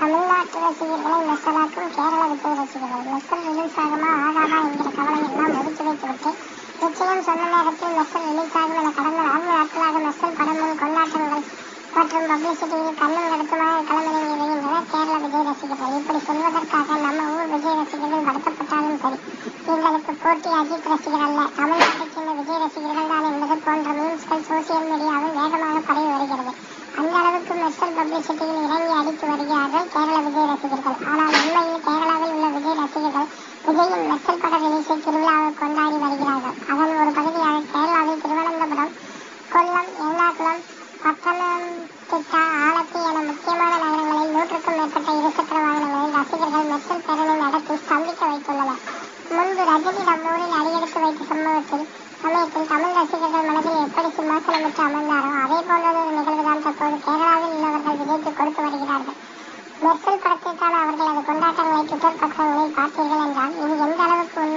தமிழ்நாட்டு ரசிகர்களை மெர்சலாக்கும் கேரள விஜய் ரசிகர்கள் மெர்சல் ரிலீஸ் ஆகுமா ஆகாதா என்கிற கவலை எல்லாம் ஒதுக்கி வைத்துவிட்டு நிச்சயம் சொன்ன நேரத்தில் மெர்சல் ரிலீஸ் ஆகும் என கடந்த நான்கு நாட்களாக மெர்சல் படம் முன் கொண்டாட்டங்கள் மற்றும் பப்ளிசிட்டியில் கண்ணும் கருத்துமாக களமிறங்கி வருகின்றனர் கேரள விஜய் ரசிகர்கள் இப்படி சொல்வதற்காக நம்ம ஊர் விஜய் ரசிகர்கள் வருத்தப்பட்டாலும் சரி எங்களுக்கு போட்டி அஜித் ரசிகர் அல்ல தமிழ்நாட்டைச் சேர்ந்த விஜய் ரசிகர்கள் தான் என்பது போன்ற மீம்ஸ்கள் சோசியல் மீடியாவில் வேகமாக பரவி வருகிறது அந்த அளவுக்கு மெர்சல் பப்ளிசிட்டியில் இறங்கி அடித்து வருகிறார்கள் கேரள விஜய் ரசிகர்கள் ஆனால் உண்மையில் கேரளாவில் உள்ள விஜய் ரசிகர்கள் விஜயின் மெர்சல் பட ரிலீஸை திருவிழாவை கொண்டாடி வருகிறார்கள் அதன் ஒரு பகுதியாக கேரளாவில் திருவனந்தபுரம் கொல்லம் எர்ணாகுளம் பத்தனம்திட்டா ஆலப்பி என முக்கியமான நகரங்களில் நூற்றுக்கும் மேற்பட்ட இருசக்கர வாகனங்களில் ரசிகர்கள் மெர்சல் பேரணி நடத்தி ஸ்தம்பிக்க வைத்துள்ளனர் முன்பு ரஜினி நம்மூரில் அடியெடுத்து வைத்த சம்பவத்தில் சமயத்தில் தமிழ் ரசிகர்கள் மனதில் எப்படி சிம்மாசனம் பெற்று அமர்ந்தாரோ அதே போன்றதொரு நிகழ்வுதான் தற்போது கேரளாவில் உள்ளவர்கள் விஜய்க்கு கொடுத்து வருகிறார்கள் மெர்சல் படத்திற்கான அவர்களது கொண்டாட்டங்களை ட்விட்டர் பக்கங்களில் பார்த்தீர்கள் என்றால் இது எந்த அளவுக்கு